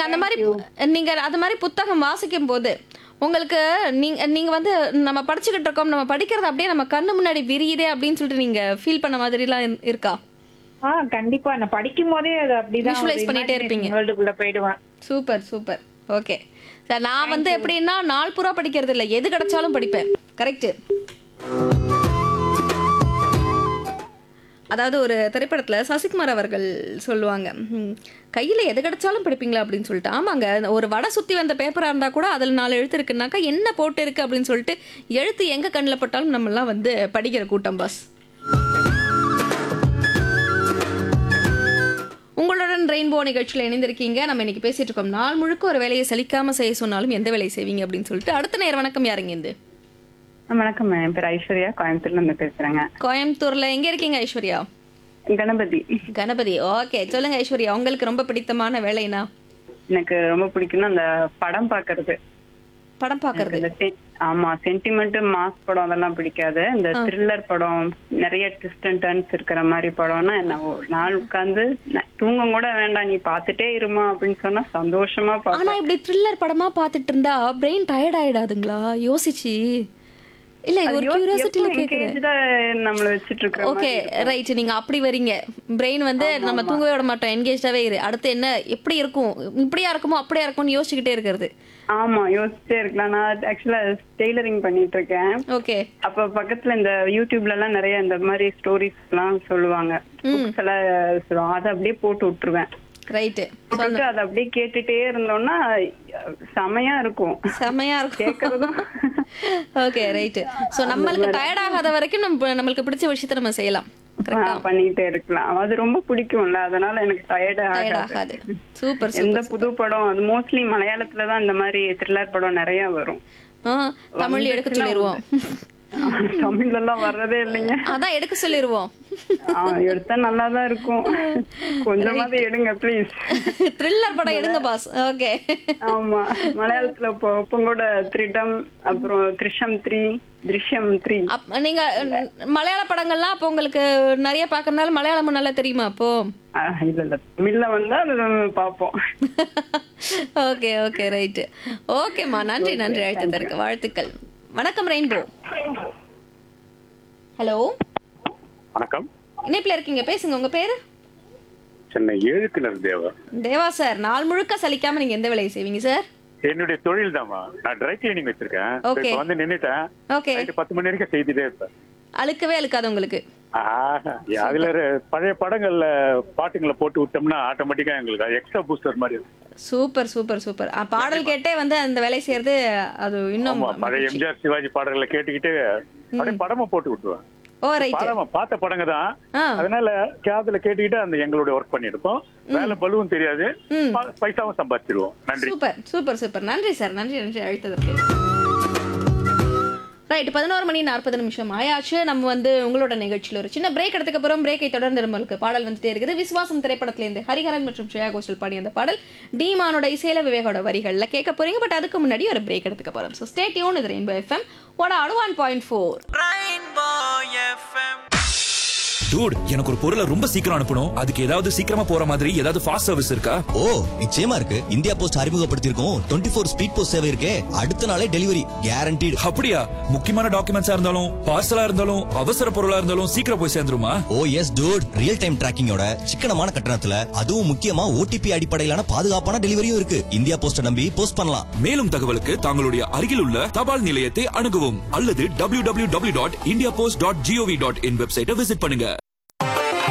அந்த மாதிரி நீங்க அந்த மாதிரி புத்தகம் வாசிக்கும் போது உங்களுக்கு நீங்க நீங்க வந்து நம்ம படிச்சுக்கிட்டு இருக்கோம் நம்ம படிக்கிறது அப்படியே நம்ம கண்ணு முன்னாடி விரியுதே அப்படின்னு சொல்லிட்டு நீங்க ஃபீல் பண்ண மாதிரிலாம் இரு- இருக்கா ஆ கண்டிப்பா நான் படிக்கும் போதே அது அப்படிதான் Visualize பண்ணிட்டே இருப்பீங்க. வேர்ல்டுக்குள்ள போயிடுவேன் சூப்பர் சூப்பர் ஓகே சார் நான் வந்து எப்படின்னா நாள் பூரா படிக்கிறது இல்லை எது கிடைச்சாலும் படிப்பேன் கரெக்ட் அதாவது ஒரு திரைப்படத்துல சசிகுமார் அவர்கள் சொல்லுவாங்க "ம், கையில எது கிடைச்சாலும் படிப்பீங்களா அப்படின்னு சொல்லிட்டு ஆமாங்க ஒரு வடை சுத்தி வந்த பேப்பரா இருந்தா கூட அதுல நாலு எழுத்து இருக்குன்னாக்கா என்ன போட்டு இருக்கு அப்படின்னு சொல்லிட்டு எழுத்து எங்க கண்ணில் பட்டாலும் நம்ம எல்லாம் வந்து படிக்கிற கூட்டம் பாஸ் உங்களுடன் ரெயின்போ நிகழ்ச்சியில் இணைந்திருக்கீங்க நம்ம இன்னைக்கு பேசிட்டு இருக்கோம் நாள் முழுக்க ஒரு வேலையை சலிக்காம செய்ய சொன்னாலும் எந்த வேலையை செய்வீங்க அப்படின்னு சொல்லிட்டு அடுத்த நேரம் வணக்கம் யாருங்க இந்த வணக்கம் என் பேர் ஐஸ்வர்யா கோயம்புத்தூர்ல இருந்து பேசுறேங்க கோயம்புத்தூர்ல எங்க இருக்கீங்க ஐஸ்வர்யா கணபதி கணபதி ஓகே சொல்லுங்க ஐஸ்வர்யா உங்களுக்கு ரொம்ப பிடித்தமான வேலைனா எனக்கு ரொம்ப பிடிக்கும்னா அந்த படம் பாக்குறது படம் பார்க்கறது இந்த செ- ஆமா சென்டிமெண்ட் மாஸ் படம் அதெல்லாம் பிடிக்காது இந்த த்ரில்லர் படம் நிறைய ட்விஸ்ட் அண்ட் டர்ன்ஸ் இருக்கிற மாதிரி படம்னா என்ன ஒரு நாள் உட்கார்ந்து ந- தூங்க கூட வேண்டாம் நீ பாத்துட்டே இருமா அப்படின்னு சொன்னா சந்தோஷமா பா ஆனா இப்படி த்ரில்லர் படமா பார்த்துட்டு இருந்தா பிரெயின் டயர்ட் ஆயிடாதுங்களா யோசிச்சு இல்ல இது ஒரு கியூரியாசிட்டில கேக்குறேன் நம்மள வச்சிட்டு இருக்கிற ஓகே ரைட் நீங்க அப்படி வரீங்க பிரெயின் வந்து நம்ம தூங்கவே விட மாட்டோம் என்கேஜாவே இரு அடுத்து என்ன எப்படி இருக்கும் இப்படியா இருக்குமோ அப்படியா இருக்கும்னு யோசிச்சுக்கிட்டே இருக்கிறது ஆமா யோசிச்சே இருக்கலாம் நான் ஆக்சுவலா டெய்லரிங் பண்ணிட்டு இருக்கேன் ஓகே அப்ப பக்கத்துல இந்த யூடியூப்ல எல்லாம் நிறைய இந்த மாதிரி ஸ்டோரிஸ் எல்லாம் சொல்லுவாங்க புக்ஸ் எல்லாம் சொல்லுவாங்க அதை அப்படியே போட்டு விட்டுருவேன் ரைட்டு போட்டு அதை அப்படியே கேட்டுட்டே இருந்தோம்னா செமையா இருக்கும் செமையா இருக்கும் கேட்கறதும் ஓகே ரைட்டு ஸோ நம்மளுக்கு டயர்ட் ஆகாத வரைக்கும் நம்ம நம்மளுக்கு பிடிச்ச விஷயத்த நம்ம செய்யலாம் கரெக்டா ஆ, பண்ணிட்டே இருக்கலாம் அது ரொம்ப பிடிக்கும்ல அதனால எனக்கு டயர்ட் டயர்ட் ஆகாது ஆகாது சூப்பர் எந்த சூப்பர் புது படம் அது மோஸ்ட்லி மலையாளத்துல தான் இந்த மாதிரி த்ரில்லர் படம் நிறைய வரும் ஆ தமிழ் எடுக்க சொல்லிடுவோம் தமிழ்ல எல்லாம் வர்றதே இல்லைங்க அதான் எடுக்க சொல்லிடுவோம் ஆ, எடுத்தா நல்லா தான் இருக்கும் கொஞ்சமாவது எடுங்க ப்ளீஸ் த்ரில்லர் படம் எடுங்க பாஸ் ஓகே ஆமா மலையாளத்துல இப்போ இப்போ கூட த்ரிடம் அப்புறம் த்ரிஷம் த்ரீ திருஷ்யம் த்ரீ அப் நீங்க அஹ், மலையாள படங்கள்லாம் அப்போ உங்களுக்கு நிறைய பார்க்கறதுனால மலையாளமும் நல்லா தெரியுமா அப்போ இல்ல இல்ல தமிழ்ல வந்தா அது நம்ம பார்ப்போம் ஓகே ஓகே ரைட்டு ஓகேம்மா நன்றி நன்றி அழைத்ததற்கு வாழ்த்துக்கள் வணக்கம் ரெயின்போ ஹலோ வணக்கம் இணைப்பில் இருக்கீங்க பேசுங்க உங்க பேரு சென்னை ஏழுக்கிணர் தேவா தேவா சார் நாள் முழுக்க சலிக்காம நீங்க எந்த வேலையை செய்வீங்க சார் என்னுடைய தொழில் தாமா நான் ட்ரை கிளீனிங் வச்சிருக்கேன் Okay. இப்ப வந்து நின்னுட்டேன் ஓகே நைட்டு பத்து மணி வரைக்கும் செய்துட்டே இருப்பேன் அழுக்கவே அழுக்காது உங்களுக்கு ஆஹா, அதுல ஒரு பழைய படங்கள்ல பாட்டுங்களை போட்டு விட்டோம்னா ஆட்டோமேட்டிக்கா எங்களுக்கு எக்ஸ்ட்ரா பூஸ்டர் மாதிரி இருக்கும். சூப்பர் சூப்பர் சூப்பர் அஹ், பாடல் கேட்டே வந்து அந்த வேலை செய்யறது அது இன்னும் ஆமா பழைய மகிழ்ச்சி. எம்ஜிஆர் சிவாஜி பாடல்களை கேட்டுக்கிட்டு அப்படியே படமா போட்டு விட்டுருவேன் ஓ ரைட் படமா பார்த்த படங்க தான் ஆ அதனால காதுல கேட்டுக்கிட்டு அந்த எங்களுடைய ஒர்க் பண்ணிருப்போம் வேலை பலுவும் தெரியாது ப- பைசாவும் சம்பாதிச்சிருவோம் நன்றி சூப்பர் சூப்பர் சூப்பர் நன்றி சார் நன்றி நன்றி அழைத்ததற்கு ரைட் பதினோரு மணி நாற்பது நிமிஷம் ஆயாச்சு நம்ம வந்து உங்களோட நிகழ்ச்சியில் ஒரு சின்ன பிரேக் எடுத்துக்க போறோம் பிரேக்கை தொடர்ந்து நம்மளுக்கு பாடல் வந்துட்டே இருக்குது விஸ்வாசம் திரைப்படத்திலேருந்து ஹரிஹரன் மற்றும் ஸ்ரேயா கோஷல் பாடி அந்த பாடல் டீமானோட இசையில விவேகோட வரிகள்ல கேட்க போறீங்க பட் அதுக்கு முன்னாடி ஒரு பிரேக் எடுத்துக்க போறோம் ஸோ ஸ்டே டியூன் இது ரெயின்போ எஃப்எம் ஓட அணுவான் point four Rainbow FM. Dude எனக்கு ஒரு பொருளை ரொம்ப சீக்கிரம் அனுப்பணும் அதுக்கு ஏதாவது சீக்கிரமா போற மாதிரி ஏதாவது ஃபாஸ்ட் சர்வீஸ் இருக்கா ஓ நிச்சயமா இருக்கு இந்தியா போஸ்ட் அறிமுகப்படுத்தியிருக்கோம் டுவெண்ட்டி ஃபோர் ஸ்பீட் போஸ்ட் சேவை இருக்கே அடுத்த நாளே டெலிவரி கேரண்டீடு அப்படியா முக்கியமான டாக்குமெண்ட்ஸா இருந்தாலும் பார்சலா இருந்தாலும் அவசர பொருளா இருந்தாலும் சீக்கிரம் போய் சேர்ந்துருமா oh yes dude real time டிராக்கிங்கோட சிக்கனமான கட்டணத்துல அதுவும் முக்கியமா ஓடிபி அடிப்படையிலான பாதுகாப்பான டெலிவரியும் இருக்கு இந்தியா போஸ்ட நம்பி போஸ்ட் பண்ணலாம் மேலும் தகவலுக்கு தங்களுடைய அருகில் உள்ள தபால் நிலையத்தை அணுகவும் அல்லது www.indiapost.gov.in டாட் வெப்சைட்டை விசிட் பண்ணுங்க